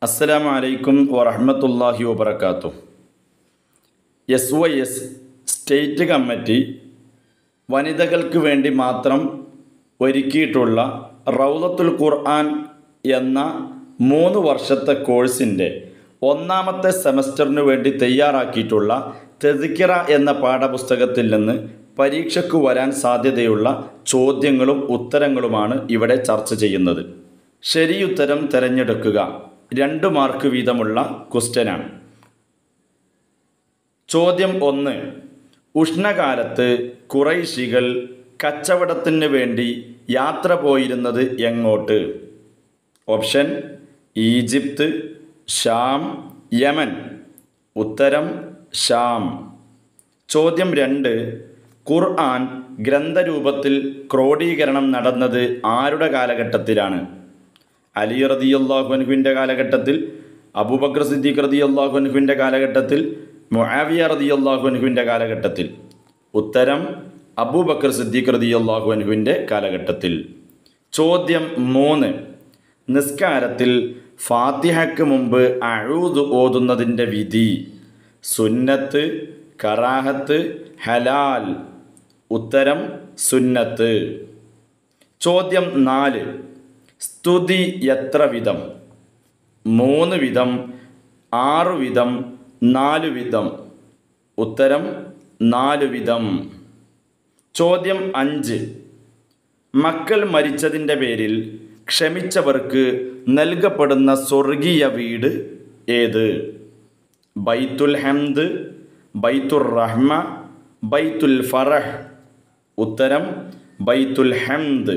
അസ്സലാമു അലൈക്കും വറഹ്മത്തുള്ളാഹി വബറകാത്തു S Y S state committee വനിതകൾക്ക് വേണ്ടി മാത്രം ഒരുക്കിയിട്ടുള്ള റൗലത്തുൽ ഖുർആൻ എന്ന മൂന്ന് വർഷത്തെ കോഴ്സിൻ്റെ ഒന്നാമത്തെ സെമസ്റ്ററിന് വേണ്ടി തയ്യാറാക്കിയിട്ടുള്ള തെതിക്കിറ എന്ന പാഠപുസ്തകത്തിൽ നിന്ന് പരീക്ഷയ്ക്ക് വരാൻ സാധ്യതയുള്ള ചോദ്യങ്ങളും ഉത്തരങ്ങളുമാണ് ഇവിടെ ചർച്ച ചെയ്യുന്നത് ശരിയുത്തരം തിരഞ്ഞെടുക്കുക രണ്ട് മാർക്ക് വീതമുള്ള ക്വസ്റ്റ്യനാണ് ചോദ്യം ഒന്ന് ഉഷ്ണകാലത്ത് കുറൈശികൾ കച്ചവടത്തിന് വേണ്ടി യാത്ര പോയിരുന്നത് എങ്ങോട്ട് ഓപ്ഷൻ ഈജിപ്ത് ഷാം യമൻ ഉത്തരം ഷാം ചോദ്യം രണ്ട് ഖുർആൻ ഗ്രന്ഥരൂപത്തിൽ ക്രോഡീകരണം നടന്നത് ആരുടെ കാലഘട്ടത്തിലാണ് അലി റതി അള്ളാഹുൻഹുവിൻ്റെ കാലഘട്ടത്തിൽ അബൂബക്കർ സിദ്ദീഖ് റതി അള്ളാഹുൻഹുവിൻ്റെ കാലഘട്ടത്തിൽ മുആവിയ റതി അള്ളാഹുൻഹുവിൻ്റെ കാലഘട്ടത്തിൽ ഉത്തരം അബൂബക്കർ സിദ്ദീഖ് റതി അള്ളാഹുൻഹുവിൻ്റെ കാലഘട്ടത്തിൽ ചോദ്യം മൂന്ന് നിസ്കാരത്തിൽ ഫാത്തിഹയ്ക്ക് മുമ്പ് അഴൂദ് ഓതുന്നതിൻ്റെ വിധി സുന്നത്ത് കറാഹത്ത് ഹലാൽ ഉത്തരം സുന്നത്ത് ചോദ്യം നാല് സ്തുതി എത്ര വിധം മൂന്ന് വിധം ആറ് വിധം നാല് വിധം ഉത്തരം നാല് വിധം ചോദ്യം അഞ്ച് മക്കൾ മരിച്ചതിൻ്റെ പേരിൽ ക്ഷമിച്ചവർക്ക് നൽകപ്പെടുന്ന സ്വർഗീയ വീട് ഏത് ബൈത്തുൽ ഹംദ് ബൈത്തുർ റഹ്മ ബൈത്തുൽ ഫറഹ് ഉത്തരം ബൈത്തുൽ ഹംദ്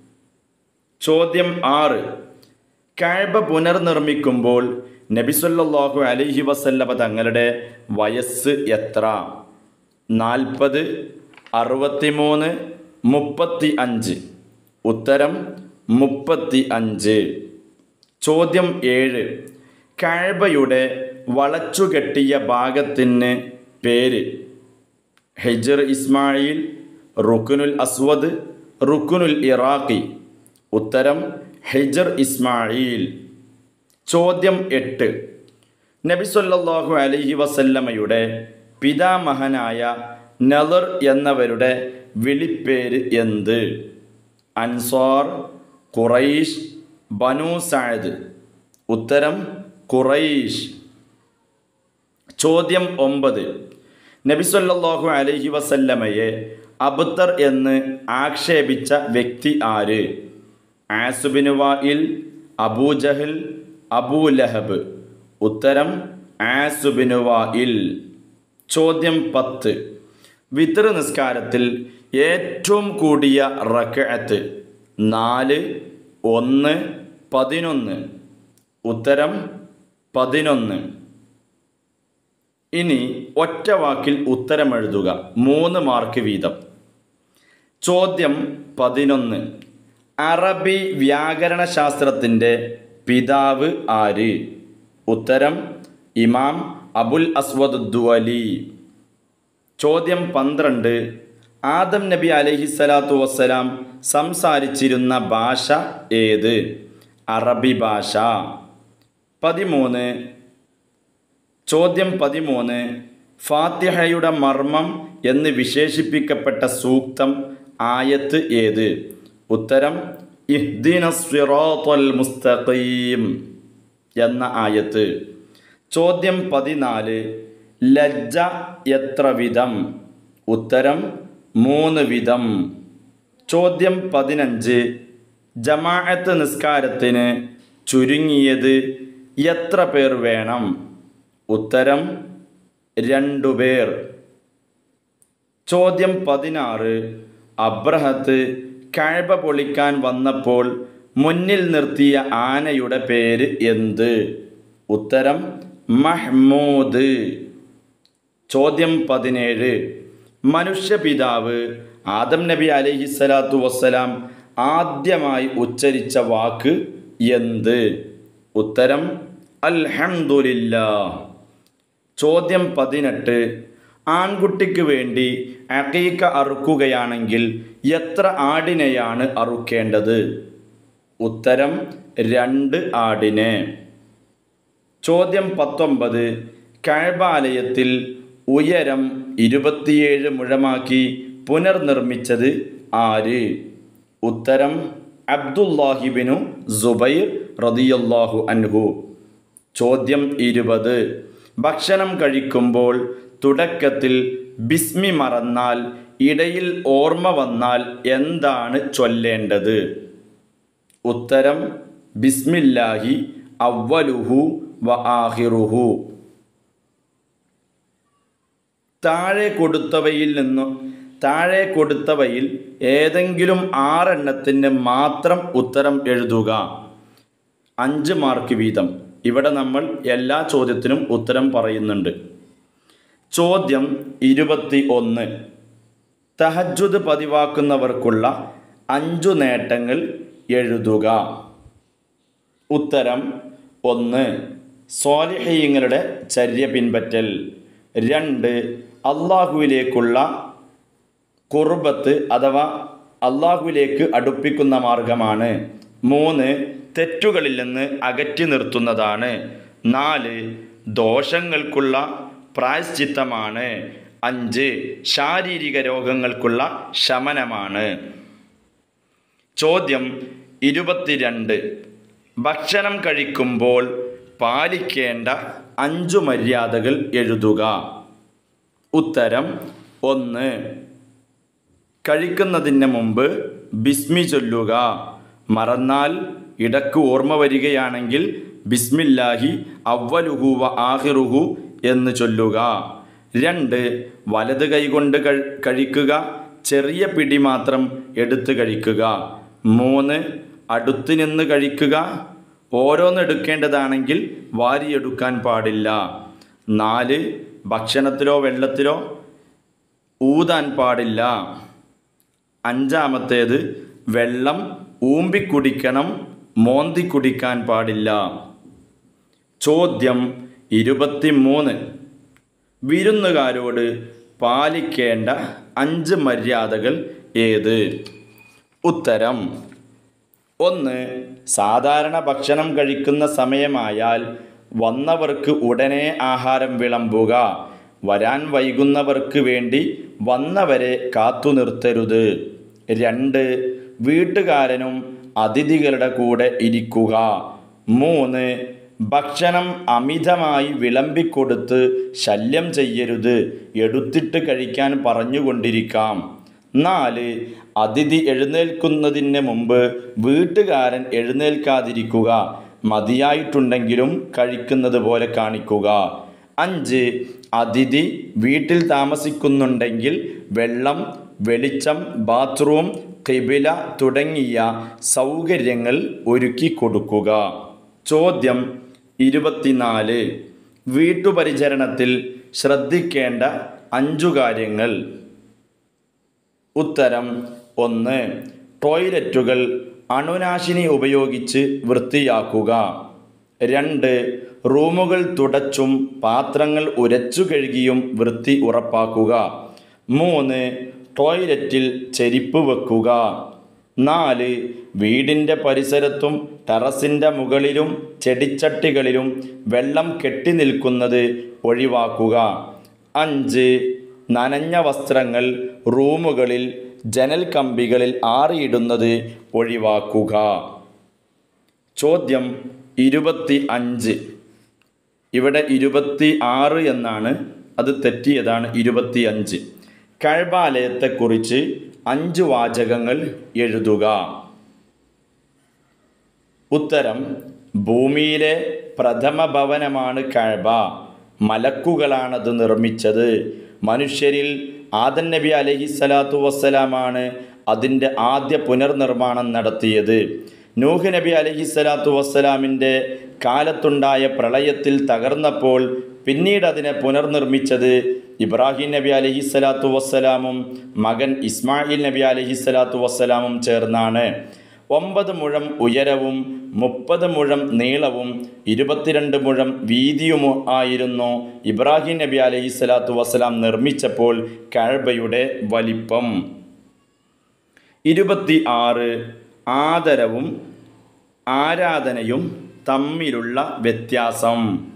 ചോദ്യം ആറ് കഅബ പുനർനിർമ്മിക്കുമ്പോൾ നബിസല്ലാഹു അലൈഹി വസല്ലമ തങ്ങളുടെ വയസ്സ് എത്ര നാൽപ്പത് അറുപത്തിമൂന്ന് മുപ്പത്തി അഞ്ച് ഉത്തരം മുപ്പത്തി അഞ്ച് ചോദ്യം ഏഴ് കഅബയുടെ വളച്ചുകെട്ടിയ ഭാഗത്തിന് പേര് ഹിജർ ഇസ്മായിൽ റുക്കുനുൽ അസ്വദ് റുക്കുനുൽ ഇറാഖി ഉത്തരം ഹിജർ ഇസ്മായിൽ ചോദ്യം എട്ട് നബി സല്ലല്ലാഹു അലൈഹി വസല്ലമയുടെ പിതാമഹനായ നദർ എന്നവരുടെ വിളിപ്പേര് എന്ത് അൻസാർ ഖുറൈഷ് ബനു സാദ് ഉത്തരം ഖുറൈഷ് ചോദ്യം ഒമ്പത് നബി സല്ലല്ലാഹു അലൈഹി വസല്ലമയെ അബ്തർ എന്ന് ആക്ഷേപിച്ച വ്യക്തി ആര് ആസുബിന് വായിൽ അബൂജഹൽ അബൂലഹബ് ഉത്തരം ആസുബിന് വായിൽ ചോദ്യം പത്ത് വിതർ നിസ്കാരത്തിൽ ഏറ്റവും കൂടിയ റക്കഅത്ത് നാല് ഒന്ന് പതിനൊന്ന് ഉത്തരം പതിനൊന്ന് ഇനി ഒറ്റ വാക്കിൽ ഉത്തരം എഴുതുക മൂന്ന് മാർക്ക് വീതം ചോദ്യം പതിനൊന്ന് അറബി വ്യാകരണശാസ്ത്രത്തിൻ്റെ പിതാവ് ആര് ഉത്തരം ഇമാം അബുൽ അസ്വദ് ദുവലി ചോദ്യം പന്ത്രണ്ട് ആദം നബി അലഹിസ്സലാത്തു വസ്സലാം സംസാരിച്ചിരുന്ന ഭാഷ ഏത് അറബി ഭാഷ പതിമൂന്ന് ചോദ്യം പതിമൂന്ന് ഫാത്തിഹയുടെ മർമ്മം എന്ന് വിശേഷിപ്പിക്കപ്പെട്ട സൂക്തം ആയത്ത് ഏത് ഉത്തരം ഇഹ്ദിന സിറാത്തൽ മുസ്തഖീം എന്ന ആയത്ത് ചോദ്യം പതിനാല് ലജ്ജ എത്ര വിധം ഉത്തരം മൂന്ന് വിധം ചോദ്യം പതിനഞ്ച് ജമാഅത്ത് നിസ്കാരത്തിന് ചുരുങ്ങിയത് എത്ര പേർ വേണം ഉത്തരം രണ്ടു പേർ ചോദ്യം പതിനാറ് അബ്രഹത്ത് കഴബ പൊളിക്കാൻ വന്നപ്പോൾ മുന്നിൽ നിർത്തിയ ആനയുടെ പേര് എന്ത് ഉത്തരം മഹ്മൂദ് ചോദ്യം പതിനേഴ് മനുഷ്യപിതാവ് ആദം നബി അലഹിസ്സലാത്തു വസ്സലാം ആദ്യമായി ഉച്ചരിച്ച വാക്ക് എന്ത് ഉത്തരം അൽഹംദുലില്ലാ ചോദ്യം പതിനെട്ട് ആൺകുട്ടിക്ക് വേണ്ടി അക്കീക്ക അറുക്കുകയാണെങ്കിൽ എത്ര ആടിനെയാണ് അറുക്കേണ്ടത് ഉത്തരം രണ്ട് ആടിനെ ചോദ്യം പത്തൊമ്പത് കഴബാലയത്തിൽ ഉയരം ഇരുപത്തിയേഴ് മുഴമാക്കി പുനർനിർമ്മിച്ചത് ആര് ഉത്തരം അബ്ദുല്ലാഹിബിനു സുബൈർ റതിയല്ലാഹു അൻഹു ചോദ്യം ഇരുപത് ഭക്ഷണം കഴിക്കുമ്പോൾ തുടക്കത്തിൽ ബിസ്മി മറന്നാൽ ഇടയിൽ ഓർമ്മ വന്നാൽ എന്താണ് ചൊല്ലേണ്ടത് ഉത്തരം ബിസ്മില്ലാഹി അവ്വലുഹു വ ആഹിറുഹു താഴെ കൊടുത്തവയിൽ നിന്നും താഴെ കൊടുത്തവയിൽ ഏതെങ്കിലും ആറെണ്ണത്തിന് മാത്രം ഉത്തരം എഴുതുക അഞ്ച് മാർക്ക് വീതം ഇവിടെ നമ്മൾ എല്ലാ ചോദ്യത്തിനും ഉത്തരം പറയുന്നുണ്ട് ചോദ്യം ഇരുപത്തി ഒന്ന് തഹജുദ് പതിവാക്കുന്നവർക്കുള്ള അഞ്ചു നേട്ടങ്ങൾ എഴുതുക ഉത്തരം ഒന്ന് സ്വാലിഹീങ്ങളുടെ ചര്യ പിൻപറ്റൽ രണ്ട് അള്ളാഹുവിലേക്കുള്ള കുർബത്ത് അഥവാ അള്ളാഹുവിലേക്ക് അടുപ്പിക്കുന്ന മാർഗമാണ് മൂന്ന് തെറ്റുകളിൽ നിന്ന് അകറ്റി നിർത്തുന്നതാണ് നാല് ദോഷങ്ങൾക്കുള്ള പ്രായശ്ചിത്തമാണ് അഞ്ച് ശാരീരിക രോഗങ്ങൾക്കുള്ള ശമനമാണ് ചോദ്യം ഇരുപത്തിരണ്ട് ഭക്ഷണം കഴിക്കുമ്പോൾ പാലിക്കേണ്ട അഞ്ചു മര്യാദകൾ എഴുതുക ഉത്തരം ഒന്ന് കഴിക്കുന്നതിന് മുമ്പ് ബിസ്മി ചൊല്ലുക മറന്നാൽ ഇടക്ക് ഓർമ്മ വരികയാണെങ്കിൽ ബിസ്മില്ലാഹി അവ്വലുഹു വ ആഹിറുഹു എന്ന് ചൊല്ലുക രണ്ട് വലത് കൈകൊണ്ട് കഴി- കഴിക്കുക ചെറിയ പിടി മാത്രം എടുത്ത് കഴിക്കുക മൂന്ന് അടുത്ത് നിന്ന് കഴിക്കുക ഓരോന്ന് എടുക്കേണ്ടതാണെങ്കിൽ വാരിയെടുക്കാൻ പാടില്ല നാല് ഭക്ഷണത്തിലോ വെള്ളത്തിലോ ഊതാൻ പാടില്ല അഞ്ചാമത്തേത് വെള്ളം ഊമ്പിക്കുടിക്കണം മോന്തി കുടിക്കാൻ പാടില്ല ചോദ്യം ഇരുപത്തിമൂന്ന് വിരുന്നുകാരോട് പാലിക്കേണ്ട അഞ്ച് മര്യാദകൾ ഏത് ഉത്തരം ഒന്ന് സാധാരണ ഭക്ഷണം കഴിക്കുന്ന സമയമായാൽ വന്നവർക്ക് ഉടനെ ആഹാരം വിളമ്പുക വരാൻ വൈകുന്നവർക്ക് വേണ്ടി വന്നവരെ കാത്തു നിർത്തരുത് രണ്ട് വീട്ടുകാരനും അതിഥികളുടെ കൂടെ ഇരിക്കുക മൂന്ന് ഭക്ഷണം അമിതമായി വിളമ്പിക്കൊടുത്ത് ശല്യം ചെയ്യരുത് എടുത്തിട്ട് കഴിക്കാൻ പറഞ്ഞുകൊണ്ടിരിക്കാം നാല് അതിഥി എഴുന്നേൽക്കുന്നതിന് മുമ്പ് വീട്ടുകാരൻ എഴുന്നേൽക്കാതിരിക്കുക മതിയായിട്ടുണ്ടെങ്കിലും കഴിക്കുന്നത് പോലെ കാണിക്കുക അഞ്ച് അതിഥി വീട്ടിൽ താമസിക്കുന്നുണ്ടെങ്കിൽ വെള്ളം വെളിച്ചം ബാത്റൂം കിബില തുടങ്ങിയ സൗകര്യങ്ങൾ ഒരുക്കി കൊടുക്കുക ചോദ്യം ഇരുപത്തിനാല് വീട്ടുപരിചരണത്തിൽ ശ്രദ്ധിക്കേണ്ട അഞ്ചു കാര്യങ്ങൾ ഉത്തരം ഒന്ന് ടോയ്ലറ്റുകൾ അണുനാശിനി ഉപയോഗിച്ച് വൃത്തിയാക്കുക രണ്ട് റൂമുകൾ തുടച്ചും പാത്രങ്ങൾ ഉരച്ചു കഴുകിയും വൃത്തി ഉറപ്പാക്കുക മൂന്ന് ടോയ്ലറ്റിൽ ചെരിപ്പ് വെക്കുക നാല് വീടിൻ്റെ പരിസരത്തും ടെറസിൻ്റെ മുകളിലും ചെടിച്ചട്ടികളിലും വെള്ളം കെട്ടി നിൽക്കുന്നത് ഒഴിവാക്കുക അഞ്ച് നനഞ്ഞ വസ്ത്രങ്ങൾ റൂമുകളിൽ ജനൽ കമ്പികളിൽ ആറിയിടുന്നത് ഒഴിവാക്കുക ചോദ്യം ഇരുപത്തി അഞ്ച് ഇവിടെ ഇരുപത്തി ആറ് എന്നാണ് അത് തെറ്റിയതാണ് ഇരുപത്തി അഞ്ച് കഴബാലയത്തെക്കുറിച്ച് അഞ്ച് വാചകങ്ങൾ എഴുതുക ഉത്തരം ഭൂമിയിലെ പ്രഥമ ഭവനമാണ് കഴബ മലക്കുകളാണത് നിർമ്മിച്ചത് മനുഷ്യരിൽ ആദൻ നബി അലഹിസ്സലാത്തു വസ്സലാമാണ് അതിൻ്റെ ആദ്യ പുനർനിർമ്മാണം നടത്തിയത് നൂഹ് നബി അലഹിസ്സലാത്തു വസ്സലാമിൻ്റെ കാലത്തുണ്ടായ പ്രളയത്തിൽ തകർന്നപ്പോൾ പിന്നീട് അതിനെ പുനർനിർമ്മിച്ചത് ഇബ്രാഹിം നബി അലഹിസ്സലാത്തു വസ്സലാമും മകൻ ഇസ്മായിൽ നബി അലഹിസ്സലാത്തു വസ്സലാമും ചേർന്നാണ് ഒമ്പത് മുഴം ഉയരവും മുപ്പത് മുഴം നീളവും ഇരുപത്തിരണ്ട് മുഴം വീതിയും ആയിരുന്നു ഇബ്രാഹിം നബി അലൈഹി സ്വലാത്തു വസ്സലാം നിർമ്മിച്ചപ്പോൾ കഴബയുടെ വലിപ്പം ഇരുപത്തി ആറ് ആദരവും ആരാധനയും തമ്മിലുള്ള വ്യത്യാസം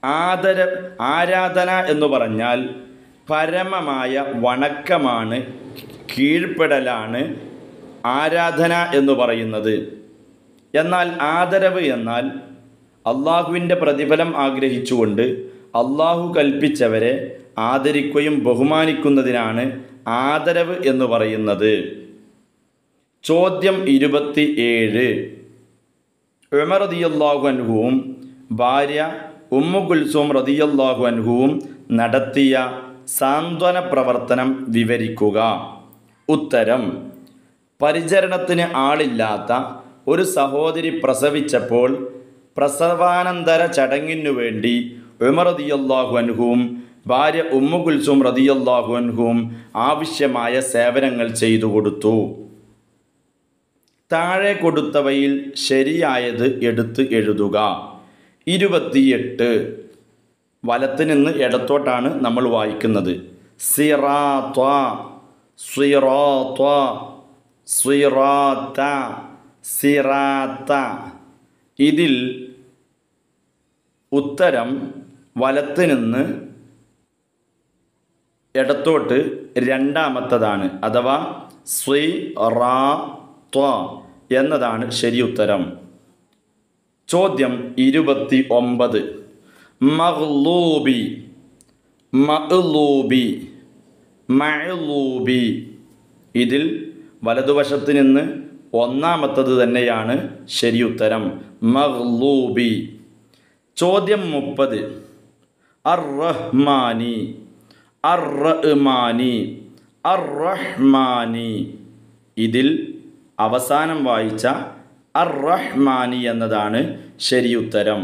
ആദര ആരാധന എന്ന് പറഞ്ഞാൽ പരമമായ വണക്കമാണ് കീഴ്പ്പെടലാണ് ആരാധന എന്ന് പറയുന്നത് എന്നാൽ ആദരവ് എന്നാൽ അള്ളാഹുവിൻ്റെ പ്രതിഫലം ആഗ്രഹിച്ചുകൊണ്ട് അള്ളാഹു കൽപ്പിച്ചവരെ ആദരിക്കുകയും ബഹുമാനിക്കുന്നതിനാണ് ആദരവ് എന്ന് പറയുന്നത് ചോദ്യം ഇരുപത്തി ഏഴ് ഉമർ റതിയല്ലാഹു അൻഹുവും ഭാര്യ ഉമ്മു കുൽസൂം റതിയല്ലാഹു അൻഹുവും നടത്തിയ സാന്ത്വന പ്രവർത്തനം വിവരിക്കുക ഉത്തരം പരിചരണത്തിന് ആളില്ലാത്ത ഒരു സഹോദരി പ്രസവിച്ചപ്പോൾ പ്രസവാനന്തര ചടങ്ങിനു വേണ്ടി ഉമർ റതിയല്ലാഹു അൻഹുവും ഭാര്യ ഉമ്മു കുൽസൂം റതിയല്ലാഹു അൻഹുവും ആവശ്യമായ സേവനങ്ങൾ ചെയ്തു കൊടുത്തു താഴെ കൊടുത്തവയിൽ ശരിയായത് എടുത്ത് എഴുതുക ഇരുപത്തിയെട്ട് വലത്ത് നിന്ന് ഇടത്തോട്ടാണ് നമ്മൾ വായിക്കുന്നത് സിറാത്വ സിറാത്വ സിറാത്ത സിറാത്ത ഇതിൽ ഉത്തരം വലത്ത് നിന്ന് ഇടത്തോട്ട് രണ്ടാമത്തതാണ് അഥവാ സ്വി റാ ത്വ എന്നതാണ് ശരി ഉത്തരം ചോദ്യം ഇരുപത്തി ഒമ്പത് മഹ്ലൂബി മഅ്ലൂബി മഅ്ലൂബി ഇതിൽ വലതുവശത്ത് നിന്ന് ഒന്നാമത്തത് തന്നെയാണ് ശരി ഉത്തരം മഹ്ലൂബി ചോദ്യം മുപ്പത് അർ റഹ്മാനി അർ റഹ്മാനി അർ റഹ്മാനി ഇതിൽ അവസാനം വായിച്ച അർ റഹ്മാനി എന്നതാണ് ശരിയുത്തരം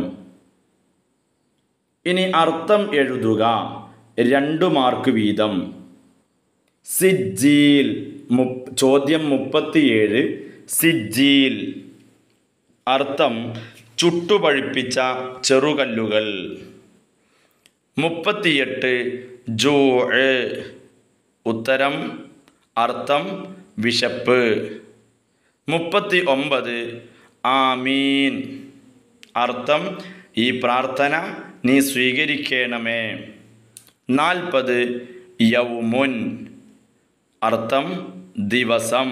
ഇനി അർത്ഥം എഴുതുക രണ്ടു മാർക്ക് വീതം സിജ്ജീൽ മുപ്പ് ചോദ്യം മുപ്പത്തിയേഴ് സിജ്ജീൽ അർത്ഥം ചുട്ടുപഴുപ്പിച്ച ചെറുകല്ലുകൾ മുപ്പത്തിയെട്ട് ജോ ഉത്തരം അർത്ഥം വിശപ്പ് മുപ്പത്തി ഒമ്പത് ആമീൻ അർത്ഥം ഈ പ്രാർത്ഥന നീ സ്വീകരിക്കണമേ നാൽപ്പത് യൗമുൻ അർത്ഥം ദിവസം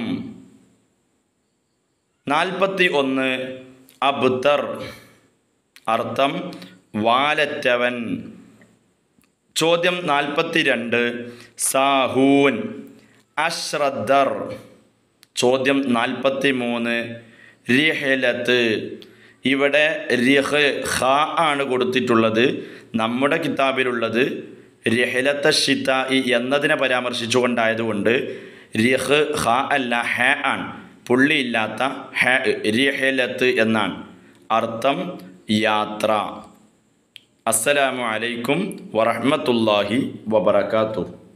നാൽപ്പത്തി ഒന്ന് അബ്തർ അർത്ഥം വാലറ്റവൻ ചോദ്യം നാൽപ്പത്തി രണ്ട് സാഹൂൻ അശ്രദ്ധർ ചോദ്യം നാൽപ്പത്തി മൂന്ന് റിഹലത്ത് ഇവിടെ റിഹ് ഖ ആണ് കൊടുത്തിട്ടുള്ളത് നമ്മുടെ കിതാബിലുള്ളത് രഹലത്ത ഷിത്ത എന്നതിനെ പരാമർശിച്ചുകൊണ്ടായതുകൊണ്ട് റിഹ് ഖ അല്ല ഹ ആണ് പുള്ളിയില്ലാത്ത ഹ റിഹലത്ത് എന്നാണ് അർത്ഥം യാത്ര അസ്സലാമു അലൈക്കും വറഹ്മത്തുള്ളാഹി വബറകാതുഹു